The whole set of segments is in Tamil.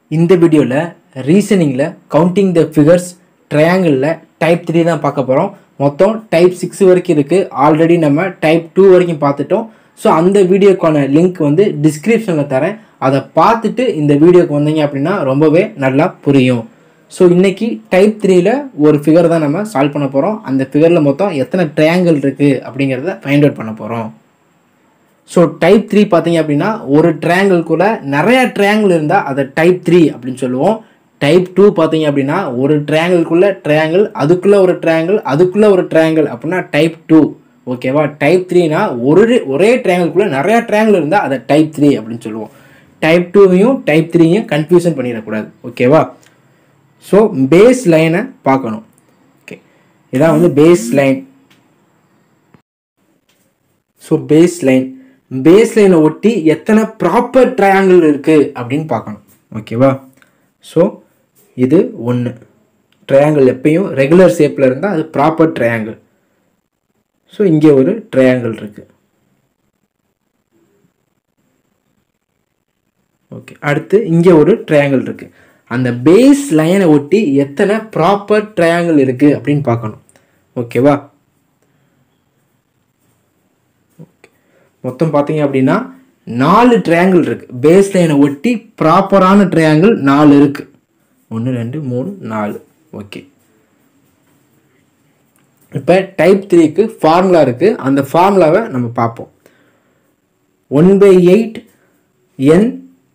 இந்த வீடியோவில் ரீசனிங்கில் கவுண்டிங் த ஃபிகர்ஸ் ட்ரையாங்கிளில் டைப் த்ரீ தான் பார்க்க போகிறோம் மொத்தம் டைப் சிக்ஸ் வரைக்கும் இருக்குது ஆல்ரெடி நம்ம டைப் டூ வரைக்கும் பார்த்துட்டோம் ஸோ அந்த வீடியோக்கான லிங்க் வந்து டிஸ்கிரிப்ஷனில் தரேன் அதை பார்த்துட்டு இந்த வீடியோக்கு வந்தீங்க அப்படின்னா ரொம்பவே நல்லா புரியும் ஸோ இன்னைக்கு டைப் த்ரீல ஒரு ஃபிகர் தான் நம்ம சால்வ் பண்ண போகிறோம் அந்த ஃபிகரில் மொத்தம் எத்தனை ட்ரையாங்கிள் இருக்குது அப்படிங்கிறத ஃபைண்ட் அவுட் பண்ண போகிறோம் ஸோ டைப் த்ரீ பார்த்தீங்க அப்படின்னா ஒரு ட்ரையாங்கிள்குள்ள நிறைய ட்ரையாங்கிள் இருந்தால் அதை டைப் த்ரீ அப்படின்னு சொல்லுவோம் டைப் டூ பார்த்தீங்க அப்படின்னா ஒரு ட்ரையாங்கிள்குள்ள ட்ரையாங்கிள் அதுக்குள்ளே ஒரு ட்ரையாங்கிள் அதுக்குள்ளே ஒரு ட்ரையாங்கிள் அப்படின்னா டைப் டூ ஓகேவா டைப் த்ரீனா ஒரு ஒரே ட்ரையாங்கிள்குள்ளே நிறையா ட்ரையாங்கிள் இருந்தால் அதை டைப் த்ரீ அப்படின்னு சொல்லுவோம் டைப் டூவையும் டைப் த்ரீயும் கன்ஃபியூஷன் பண்ணிடக்கூடாது ஓகேவா ஸோ பேஸ் லைனை பார்க்கணும் ஓகே இதான் வந்து base line so base line base லைனை ஒட்டி எத்தனை ப்ராப்பர் ட்ரையாங்கிள் இருக்குது அப்படின்னு பார்க்கணும் ஓகேவா ஸோ இது ஒன்று ட்ரையாங்கிள் எப்பயும் ரெகுலர் ஷேப்பில் இருந்தால் அது ப்ராப்பர் ட்ரையாங்கிள் ஸோ இங்கே ஒரு ட்ரையாங்கிள் இருக்குது ஓகே அடுத்து இங்கே ஒரு ட்ரையாங்கிள் இருக்குது அந்த பேஸ் லைனை ஒட்டி எத்தனை ப்ராப்பர் ட்ரையாங்கிள் இருக்குது அப்படின்னு பார்க்கணும் ஓகேவா மொத்தம் பார்த்தீங்க அப்படின்னா நாலு ட்ரையாங்கிள் இருக்குது பேஸ் லைனை ஒட்டி ப்ராப்பரான ட்ரையாங்கிள் நாலு இருக்குது ஒன்று ரெண்டு மூணு நாலு ஓகே இப்போ டைப் த்ரீக்கு ஃபார்முலா இருக்குது அந்த ஃபார்முலாவை நம்ம பார்ப்போம் one by eight n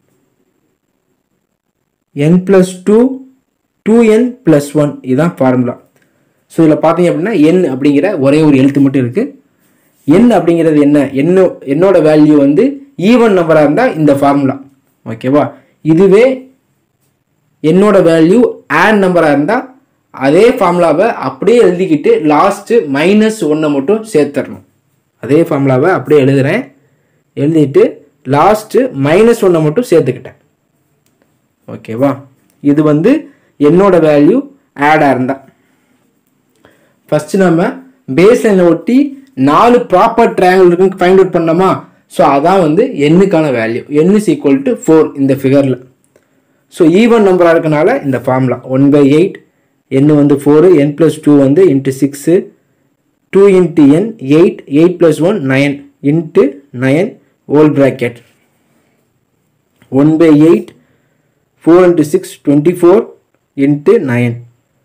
n plus two two n plus one இதுதான் ஃபார்முலா ஸோ இதில் பார்த்தீங்க அப்படின்னா என் அப்படிங்கிற ஒரே ஒரு எழுத்து மட்டும் இருக்குது என் அப்படிங்கிறது என்ன என்ன என்னோட வேல்யூ வந்து ஈவன் நம்பராக இருந்தால் இந்த ஃபார்முலா ஓகேவா இதுவே என்னோட வேல்யூ ஆட் நம்பராக இருந்தால் அதே ஃபார்முலாவை அப்படியே எழுதிக்கிட்டு லாஸ்ட்டு மைனஸ் ஒன்றை மட்டும் சேர்த்துடணும் அதே ஃபார்முலாவை அப்படியே எழுதுகிறேன் எழுதிட்டு லாஸ்ட்டு மைனஸ் ஒன்றை மட்டும் சேர்த்துக்கிட்டேன் ஓகேவா இது வந்து என்னோட வேல்யூ ஆடாக இருந்தால் ஃபஸ்ட்டு நம்ம பேஸ் லைனை ஒட்டி நாலு ப்ராப்பர் ட்ரையாங்கிள் இருக்குன்னு ஃபைண்ட் அவுட் பண்ணோமா ஸோ அதான் வந்து எண்ணுக்கான value n is equal to four இந்த ஃபிகரில் ஸோ ஈவன் நம்பராக இருக்கனால இந்த formula one by eight n வந்து ஃபோரு என் ப்ளஸ் டூ வந்து into six two into n eight eight plus one nine into nine whole bracket one by eight four into six twenty four into nine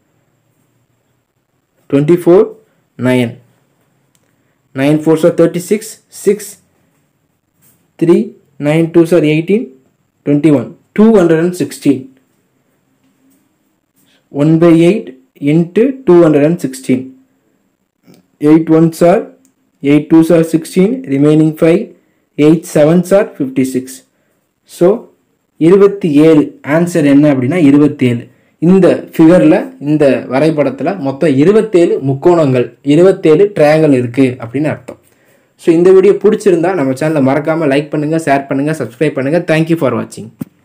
twenty four nine nine fours are thirty six six three nine twos are eighteen twenty one two hundred and sixteen one by eight into two hundred and sixteen eight ones are eight twos are sixteen remaining five eight sevens are fifty six so இருபத்தி ஏழு ஆன்சர் என்ன அப்படின்னா இருபத்தேழு இந்த ஃபிகரில் இந்த வரைபடத்தில் மொத்தம் இருபத்தேழு முக்கோணங்கள் இருபத்தேழு ட்ரையாங்கல் இருக்குது அப்படின்னு அர்த்தம் ஸோ இந்த வீடியோ பிடிச்சிருந்தா நம்ம சேனலை மறக்காமல் லைக் பண்ணுங்கள் ஷேர் பண்ணுங்கள் சப்ஸ்கிரைப் பண்ணுங்கள் தேங்க்யூ ஃபார் வாட்சிங்